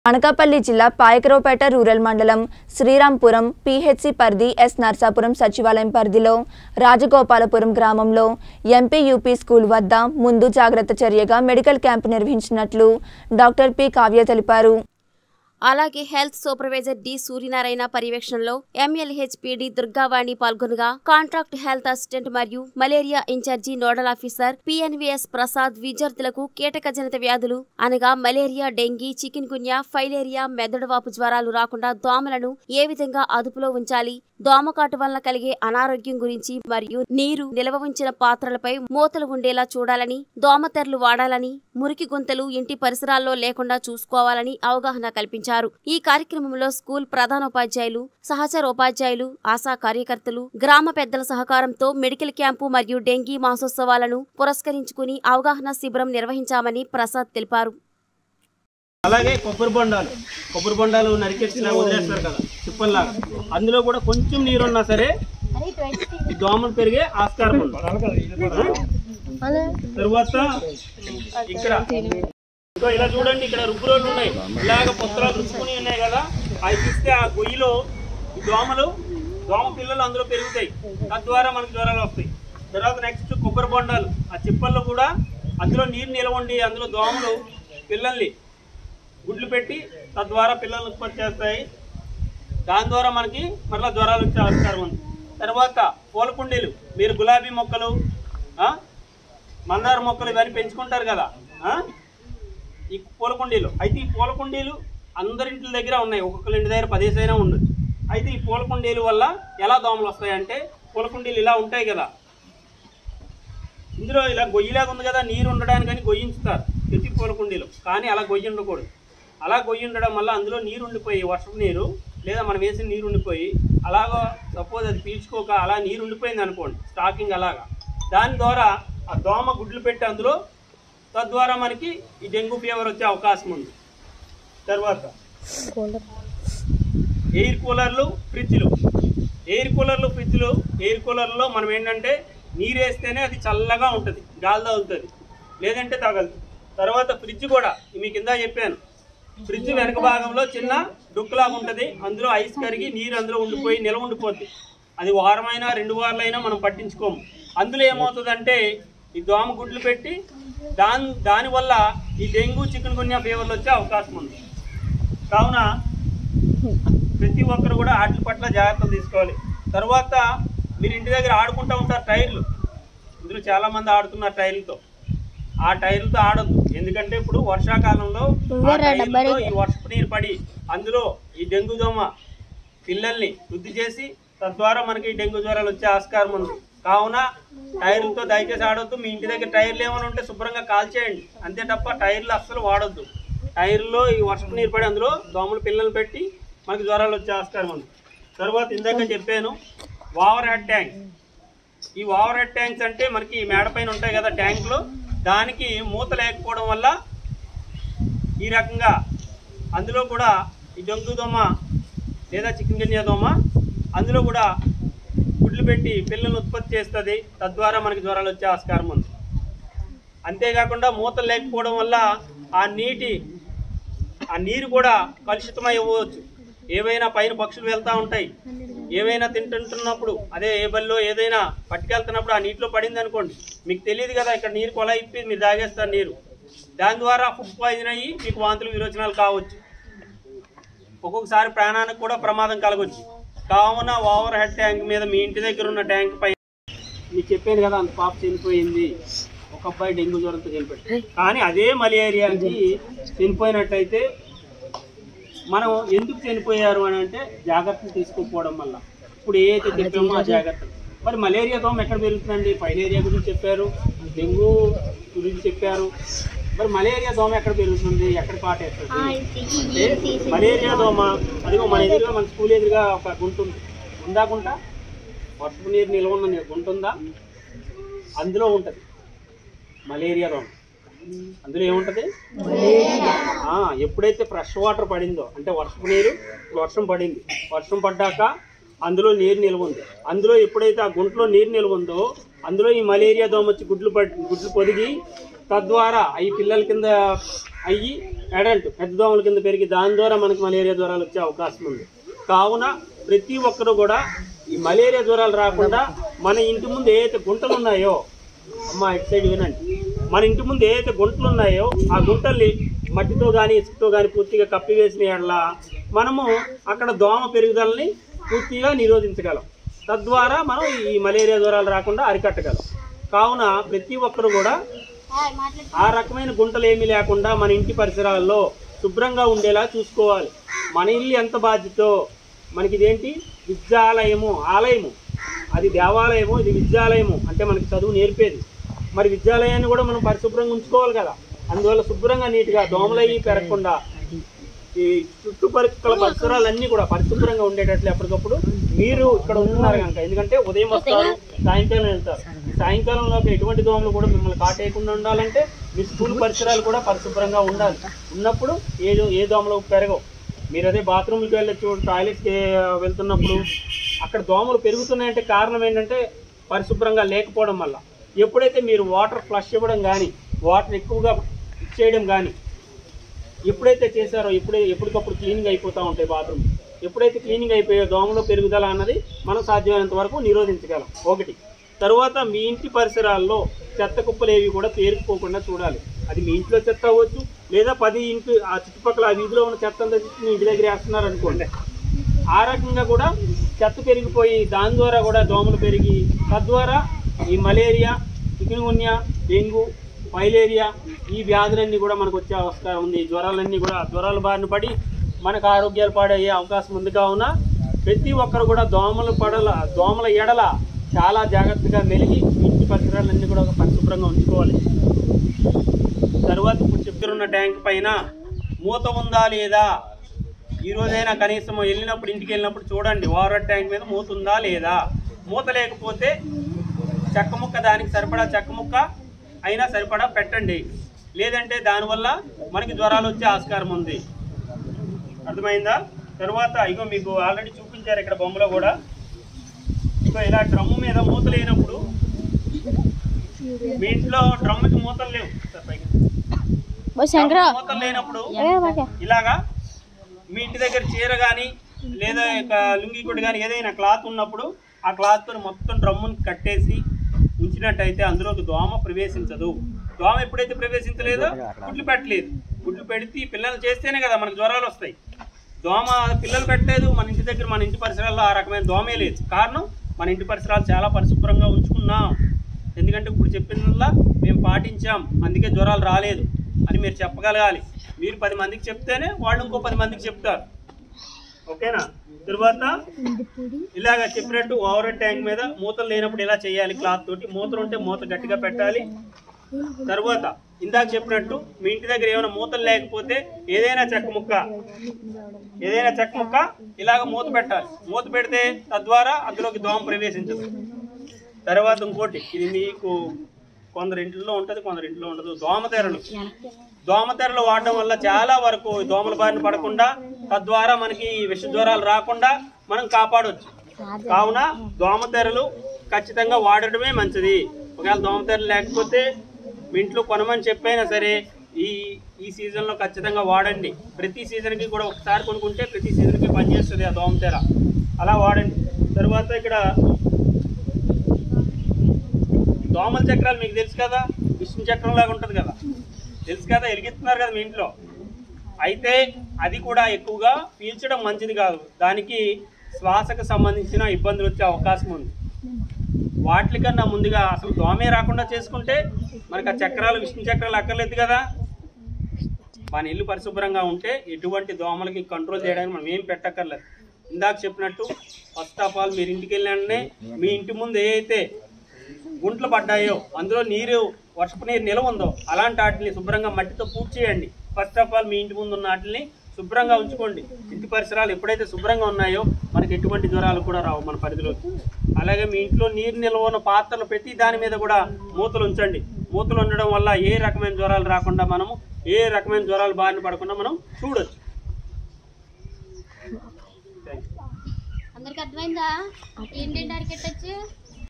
అనకాపల్లి జిల్లా పాయకరావుపేట రూరల్ మండలం శ్రీరాంపురం పిహెచ్సి పరిధి ఎస్ నర్సాపురం సచివాలయం పరిధిలో రాజగోపాలపురం గ్రామంలో ఎంపీ యూపీ స్కూల్ వద్ద ముందు జాగ్రత్త చర్యగా మెడికల్ క్యాంపు నిర్వహించినట్లు డాక్టర్ పి కావ్య తెలిపారు అలాగే హెల్త్ సూపర్వైజర్ డి సూర్యనారాయణ పర్యవేక్షణలో ఎంఎల్హెచ్పిడి దుర్గావాణి పాల్గొనగా కాంట్రాక్ట్ హెల్త్ అసిస్టెంట్ మరియు malaria incharge nodal officer PNVS Prasad విద్యార్థులకు కీటకజనిత వ్యాధులు అనగా malaria dengue chikungunya filaria మెదడువాపు జ్వరాలు రాకుండా దోమలను ఏ విధంగా అదుపులో ఉంచాలి దోమకాటు వలన కలిగే అనారోగ్యం గురించి మరియు నీరు నిల్వ ఉంచిన పాత్రలపై మూతలు ఉండేలా చూడాలని దోమతెరలు వాడాలని మురికి గుంతలు ఇంటి పరిసరాల్లో లేకుండా చూసుకోవాలని అవగాహన కల్పించారు ఈ కార్యక్రమంలో స్కూల్ ప్రధానోపాధ్యాయులు సహచర ఉపాధ్యాయులు ఆశా కార్యకర్తలు గ్రామ పెద్దల సహకారంతో మెడికల్ క్యాంపు మరియు డెంగీ మాసోత్సవాలను పురస్కరించుకుని అవగాహన శిబిరం నిర్వహించామని ప్రసాద్ తెలిపారు అలాగే కొబ్బరి బొండాలు కొబ్బరి బొండాలు నరికేసి ఇలా వదిలేస్తారు కదా చిప్పల్లాగా అందులో కూడా కొంచెం నీరు ఉన్నా సరే ఈ దోమలు పెరిగే ఆస్కారం ఉంది తరువాత ఇక్కడ ఇంకో ఇలా చూడండి ఇక్కడ రుబ్బు రోడ్లు ఉన్నాయి ఇలాగ పుస్తకాలు రుబ్బుకుని ఉన్నాయి కదా అవి తీస్తే ఆ గొయ్యిలో ఈ దోమలు దోమ పిల్లలు అందులో పెరుగుతాయి తద్వారా మనకు జ్వరాలు వస్తాయి తర్వాత నెక్స్ట్ కొబ్బరి బొండాలు ఆ చిప్పల్లో కూడా అందులో నీరు నిలవండి అందులో దోమలు పిల్లల్ని గుడ్లు పెట్టి తద్వారా పిల్లల్ని ఉత్పత్తి చేస్తాయి దాని ద్వారా మనకి మరలా జ్వరాలు వచ్చే ఆస్కారం ఉంది తర్వాత పూల కుండీలు మీరు గులాబీ మొక్కలు ఆ, మందార మొక్కలు ఇవన్నీ పెంచుకుంటారు కదా ఆ? ఈ పూల కుండీలు అయితే ఈ పూల కుండీలు అందరింటి దగ్గర ఉన్నాయి ఒక్కొక్కరి ఇంటి దగ్గర పదేసైనా ఉండదు అయితే ఈ పూల కుండీల వల్ల ఎలా దోమలు వస్తాయంటే పూల కుండీలు ఇలా ఉంటాయి కదా ఇందులో ఇలా గొయ్యిలాగా ఉంది కదా నీరు ఉండడానికని గొయ్యించుతారు ప్రతి పూల కుండీలో కానీ అలా గొయ్యి ఉండకూడదు అలా గొయ్యి ఉండడం వల్ల అందులో నీరు ఉండిపోయి వర్షపు నీరు లేదా మనం వేసిన నీరు ఉండిపోయి అలాగా సపోజ్ అది పీల్చుకోక అలా నీరు ఉండిపోయింది అనుకోండి స్టాకింగ్ అలాగా దాని ద్వారా ఆ దోమ గుడ్లు పెట్టి అందులో తద్వారా మనకి ఈ డెంగ్యూ ఫీవర్ వచ్చే అవకాశం ఉంది తర్వాత ఎయిర్ కూలర్లు ఫ్రిడ్జ్లు ఎయిర్ కూలర్లు ఫ్రిడ్జ్లు ఎయిర్ కూలర్లో మనం ఏంటంటే నీరు వేస్తేనే అది చల్లగా ఉంటుంది గాలి తగులుతుంది లేదంటే తగలదు తర్వాత ఫ్రిడ్జ్ కూడా మీకు కింద చెప్పాను ఫ్రిడ్జ్ వెనక భాగంలో చిన్న డుక్కులాగా ఉంటుంది అందులో ఐస్ కరిగి నీరు అందులో ఉండిపోయి నిల్వ ఉండిపోద్ది అది వారమైనా రెండు వారాలైనా మనం పట్టించుకోము అందులో ఏమవుతుందంటే ఈ దోమ గుడ్లు పెట్టి దాని దానివల్ల ఈ డెంగ్యూ చికెన్ గున్యా ఫీవర్లు వచ్చే అవకాశం ఉంది కావున ప్రతి ఒక్కరు కూడా వాటి పట్ల జాగ్రత్తలు తీసుకోవాలి తర్వాత మీరు ఇంటి దగ్గర ఆడుకుంటూ ఉంటారు టైర్లు ఇందులో చాలా మంది ఆడుతున్నారు టైర్లతో ఆ టైర్లతో ఆడొద్దు ఎందుకంటే ఇప్పుడు వర్షాకాలంలో ఆ టైర్లతో ఈ వర్షపు నీరు పడి అందులో ఈ డెంగ్యూ దోమ పిల్లల్ని వృద్ధి చేసి తద్వారా మనకి ఈ డెంగ్యూ జ్వరాలు వచ్చే ఆస్కారం ఉంది కావున టైర్లతో దయచేసి ఆడొద్దు మీ ఇంటి దగ్గర టైర్లు ఏమైనా ఉంటే శుభ్రంగా కాల్చేయండి అంతే తప్ప టైర్లు అస్సలు వాడొద్దు టైర్లో ఈ వర్షపు నీరు పడి అందులో దోమలు పిల్లలు పెట్టి మనకి జ్వరాలు వచ్చే ఆస్కారం ఉంది తర్వాత ఇందాక చెప్పాను ఓవర్ హెడ్ ట్యాంక్ ఈ ఓవర్ హెడ్ ట్యాంక్స్ అంటే మనకి ఈ మేడ పైన ఉంటాయి కదా ట్యాంకులు దానికి మూత లేకపోవడం వల్ల ఈ రకంగా అందులో కూడా ఈ డొంగు దోమ లేదా చికెన్ గిన్నె దోమ అందులో కూడా గుడ్లు పెట్టి పిల్లల్ని ఉత్పత్తి చేస్తుంది తద్వారా మనకి జ్వరాలు వచ్చే ఆస్కారం ఉంది అంతేకాకుండా మూతలు లేకపోవడం వల్ల ఆ నీటి ఆ నీరు కూడా కలుషితమై ఇవ్వచ్చు ఏవైనా పైన పక్షులు వెళ్తూ ఉంటాయి ఏవైనా తింటుంటున్నప్పుడు అదే ఏ బల్లో ఏదైనా పట్టుకెళ్తున్నప్పుడు ఆ నీటిలో పడింది అనుకోండి మీకు తెలియదు కదా ఇక్కడ నీరు కొల ఇప్పి మీరు తాగేస్తారు నీరు దాని ద్వారా ఫుడ్ పాయిజన్ అయ్యి మీకు వాంతులు విరోచనాలు కావచ్చు ఒక్కొక్కసారి ప్రాణానికి కూడా ప్రమాదం కలగవచ్చు కావున ఓవర్ హెడ్ ట్యాంక్ మీద మీ ఇంటి దగ్గర ఉన్న ట్యాంక్ పై మీకు చెప్పాను కదా అంత పాప చనిపోయింది ఒక అబ్బాయి డెంగ్యూ జ్వరంతో చనిపోయాడు కానీ అదే మలేరియాకి చనిపోయినట్టయితే మనం ఎందుకు చనిపోయారు అని అంటే జాగ్రత్తలు తీసుకోకపోవడం వల్ల ఇప్పుడు ఏ అయితే చెప్పామో ఆ జాగ్రత్తలు మరి మలేరియా దోమ ఎక్కడ పెరుగుతుందండి ఫైలేరియా గురించి చెప్పారు డెంగ్యూ గురించి చెప్పారు మరి మలేరియా దోమ ఎక్కడ పెరుగుతుంది ఎక్కడ పాటేస్తుంది అంటే మలేరియా దోమ అదిగో మన ఎదురుగా మన స్కూల్ ఎదురుగా ఒక గుంట ఉంది ఉందా గుంట వర్షపు నీరు నిల్వ ఉన్న నీ- గుంట ఉందా అందులో ఉంటుంది మలేరియా దోమ అందులో ఏముంటది ఆ, ఎప్పుడైతే ఫ్రెష్ వాటర్ పడిందో అంటే వర్షపు నీరు ఇప్పుడు వర్షం పడింది వర్షం పడ్డాక అందులో నీరు నిల్వ ఉంది అందులో ఎప్పుడైతే ఆ గుంటలో నీరు నిల్వ ఉందో అందులో ఈ మలేరియా దోమ వచ్చి గుడ్లు పడి గుడ్లు పొదిగి తద్వారా ఈ పిల్లల కింద అయ్యి అడల్ట్ పెద్ద దోమల కింద పెరిగి దాని ద్వారా మనకి మలేరియా జ్వరాలు వచ్చే అవకాశం ఉంది కావున ప్రతి ఒక్కరు కూడా ఈ మలేరియా జ్వరాలు రాకుండా మన ఇంటి ముందు ఏదైతే గుంటలు ఉన్నాయో అమ్మ ఇటు సైడ్ వినండి మన ఇంటి ముందు ఏదైతే గుంటలు ఉన్నాయో ఆ గుంటల్ని మట్టితో కానీ ఇసుకతో కానీ పూర్తిగా కప్పివేసిన ఎడల మనము అక్కడ దోమ పెరుగుదలని పూర్తిగా నిరోధించగలం తద్వారా మనం ఈ మలేరియా జ్వరాలు రాకుండా అరికట్టగలం కావున ప్రతి ఒక్కరు కూడా ఆ రకమైన గుంటలు ఏమీ లేకుండా మన ఇంటి పరిసరాల్లో శుభ్రంగా ఉండేలా చూసుకోవాలి మన ఇల్లు ఎంత బాధ్యతో మనకి ఇదేంటి విద్యాలయము ఆలయము అది దేవాలయము ఇది విద్యాలయము అంటే మనకి చదువు నేర్పేది మరి విద్యాలయాన్ని కూడా మనం పరిశుభ్రంగా ఉంచుకోవాలి కదా అందువల్ల శుభ్రంగా నీట్గా దోమలయ్యి పెరగకుండా ఈ చుట్టుపక్కల పరిసరాలన్నీ కూడా పరిశుభ్రంగా ఉండేటట్లు ఎప్పటికప్పుడు మీరు ఇక్కడ ఉంటున్నారు కనుక ఎందుకంటే ఉదయం వస్తారు సాయంకాలం వెళ్తారు ఈ సాయంకాలంలో ఎటువంటి దోమలు కూడా మిమ్మల్ని కాటేయకుండా ఉండాలంటే మీ స్కూల్ పరిసరాలు కూడా పరిశుభ్రంగా ఉండాలి ఉన్నప్పుడు ఏ ఏ దోమలు పెరగవు మీరు అదే బాత్రూమ్కి వెళ్ళచ్చు టాయిలెట్కి వెళ్తున్నప్పుడు అక్కడ దోమలు పెరుగుతున్నాయంటే కారణం ఏంటంటే పరిశుభ్రంగా లేకపోవడం వల్ల ఎప్పుడైతే మీరు వాటర్ ఫ్లష్ ఇవ్వడం కానీ వాటర్ ఎక్కువగా ఇచ్చేయడం కానీ ఎప్పుడైతే చేశారో ఎప్పుడే ఎప్పటికప్పుడు క్లీనింగ్ అయిపోతూ ఉంటాయి బాత్రూమ్ ఎప్పుడైతే క్లీనింగ్ అయిపోయో దోమలో పెరుగుదల అన్నది మనం సాధ్యమైనంత వరకు నిరోధించగలం ఒకటి తరువాత మీ ఇంటి పరిసరాల్లో చెత్త కుప్పలు ఏవి కూడా పేరుకుపోకుండా చూడాలి అది మీ ఇంట్లో చెత్త అవ్వచ్చు లేదా పది ఇంటి ఆ చుట్టుపక్కల ఆ వీధిలో ఉన్న చెత్త అంతా తెచ్చి మీ ఇంటి దగ్గర వేస్తున్నారు అనుకోండి ఆ రకంగా కూడా చెత్త పెరిగిపోయి దాని ద్వారా కూడా దోమలు పెరిగి తద్వారా ఈ మలేరియా చికెన్గున్యా డెంగ్యూ మలేరియా ఈ వ్యాధులన్నీ కూడా మనకు వచ్చే అవకాశం ఉంది ఈ జ్వరాలన్నీ కూడా జ్వరాల బారిన పడి మనకు ఆరోగ్యాలు పాడయ్యే అవకాశం ఉంది కావున ప్రతి ఒక్కరు కూడా దోమలు పడల దోమల ఎడల చాలా జాగ్రత్తగా మెలిగి ఇంటి పరిసరాలన్నీ కూడా ఒక పరిశుభ్రంగా ఉంచుకోవాలి తర్వాత ఇప్పుడు చెప్తున్న ట్యాంక్ పైన మూత ఉందా లేదా ఈ రోజైనా కనీసం వెళ్ళినప్పుడు ఇంటికి వెళ్ళినప్పుడు చూడండి వాటర్ ట్యాంక్ మీద మూత ఉందా లేదా మూత లేకపోతే చెక్క ముక్క దానికి సరిపడా చెక్క ముక్క అయినా సరిపడా పెట్టండి లేదంటే దానివల్ల మనకి జ్వరాలు వచ్చే ఆస్కారం ఉంది అర్థమైందా తర్వాత ఇగో మీకు ఆల్రెడీ చూపించారు ఇక్కడ బొమ్మలో కూడా ఇగో ఇలా డ్రమ్ము మీద మూత లేనప్పుడు మీ ఇంట్లో డ్రమ్ముకి మూతలు లేవు సార్ పైకి. మూతలు లేనప్పుడు ఇలాగా మీ ఇంటి దగ్గర చీర కానీ లేదా ఒక లుంగి కొట్టు కానీ ఏదైనా క్లాత్ ఉన్నప్పుడు ఆ క్లాత్తో మొత్తం డ్రమ్ముని కట్టేసి ఉంచినట్టయితే అందులోకి దోమ ప్రవేశించదు దోమ ఎప్పుడైతే ప్రవేశించలేదో గుడ్లు పెట్టలేదు గుడ్లు పెడితే ఈ పిల్లలు చేస్తేనే కదా మనకు జ్వరాలు వస్తాయి దోమ పిల్లలు పెట్టలేదు మన ఇంటి దగ్గర మన ఇంటి పరిసరాల్లో ఆ రకమైన దోమే లేదు కారణం మన ఇంటి పరిసరాలు చాలా పరిశుభ్రంగా ఉంచుకున్నాం ఎందుకంటే ఇప్పుడు చెప్పినల్లా మేము పాటించాం అందుకే జ్వరాలు రాలేదు అని మీరు చెప్పగలగాలి మీరు పది మందికి చెప్తేనే వాళ్ళు ఇంకో పది మందికి చెప్తారు ఓకేనా తర్వాత ఇలాగ చెప్పినట్టు ఓవర్ ట్యాంక్ మీద మూతలు లేనప్పుడు ఇలా చేయాలి క్లాత్ తోటి మూతలు ఉంటే మూత గట్టిగా పెట్టాలి తర్వాత ఇందాక చెప్పినట్టు మీ ఇంటి దగ్గర ఏమైనా మూతలు లేకపోతే ఏదైనా చెక్క ముక్క ఏదైనా చెక్క ముక్క ఇలాగ మూత పెట్టాలి మూత పెడితే తద్వారా అందులోకి దోమ ప్రవేశించదు తర్వాత ఇంకోటి ఇది మీకు కొందరి ఇంట్లో ఉంటుంది కొందరి ఇంట్లో ఉండదు దోమతెరలు దోమతెరలు వాడడం వల్ల చాలా వరకు ఈ దోమల బారిన పడకుండా తద్వారా మనకి ఈ విష జ్వరాలు రాకుండా మనం కాపాడవచ్చు కావున దోమతెరలు ఖచ్చితంగా వాడటమే మంచిది ఒకవేళ దోమతెరలు లేకపోతే మీ ఇంట్లో కొనమని చెప్పైనా సరే ఈ ఈ సీజన్లో ఖచ్చితంగా వాడండి ప్రతి సీజన్కి కూడా ఒకసారి కొనుక్కుంటే ప్రతి సీజన్కి పనిచేస్తుంది ఆ దోమతెర అలా వాడండి తర్వాత ఇక్కడ దోమల చక్రాలు మీకు తెలుసు కదా విష్ణు చక్రం లాగా ఉంటుంది కదా తెలుసు కదా వెలిగిస్తున్నారు కదా మీ ఇంట్లో అయితే అది కూడా ఎక్కువగా పీల్చడం మంచిది కాదు దానికి శ్వాసకు సంబంధించిన ఇబ్బందులు వచ్చే అవకాశం ఉంది వాటికన్నా ముందుగా అసలు దోమే రాకుండా చేసుకుంటే మనకి ఆ చక్రాలు విష్ణు చక్రాలు అక్కర్లేదు కదా మన ఇల్లు పరిశుభ్రంగా ఉంటే ఎటువంటి దోమలకి కంట్రోల్ చేయడానికి మనం ఏం పెట్టక్కర్లేదు ఇందాక చెప్పినట్టు ఫస్ట్ ఆఫ్ ఆల్ మీరు ఇంటికి వెళ్ళినే మీ ఇంటి ముందు ఏ అయితే గుంట్లు పడ్డాయో అందులో నీరు వర్షపు నీరు నిలవ ఉందో అలాంటి వాటిని శుభ్రంగా మట్టితో పూర్తి చేయండి ఫస్ట్ ఆఫ్ ఆల్ మీ ఇంటి ముందు ఉన్న వాటిని శుభ్రంగా ఉంచుకోండి ఇంటి పరిసరాలు ఎప్పుడైతే శుభ్రంగా ఉన్నాయో మనకి ఎటువంటి జ్వరాలు కూడా రావు మన పరిధిలోకి అలాగే మీ ఇంట్లో నీరు నిల్వ ఉన్న పాత్రలు ప్రతి దాని మీద కూడా మూతలు ఉంచండి మూతలు ఉండడం వల్ల ఏ రకమైన జ్వరాలు రాకుండా మనము ఏ రకమైన జ్వరాలు బారిన పడకుండా మనం చూడొచ్చు అందరికి అర్థమైందా ఏంటంటే అరికెట్టచ్చు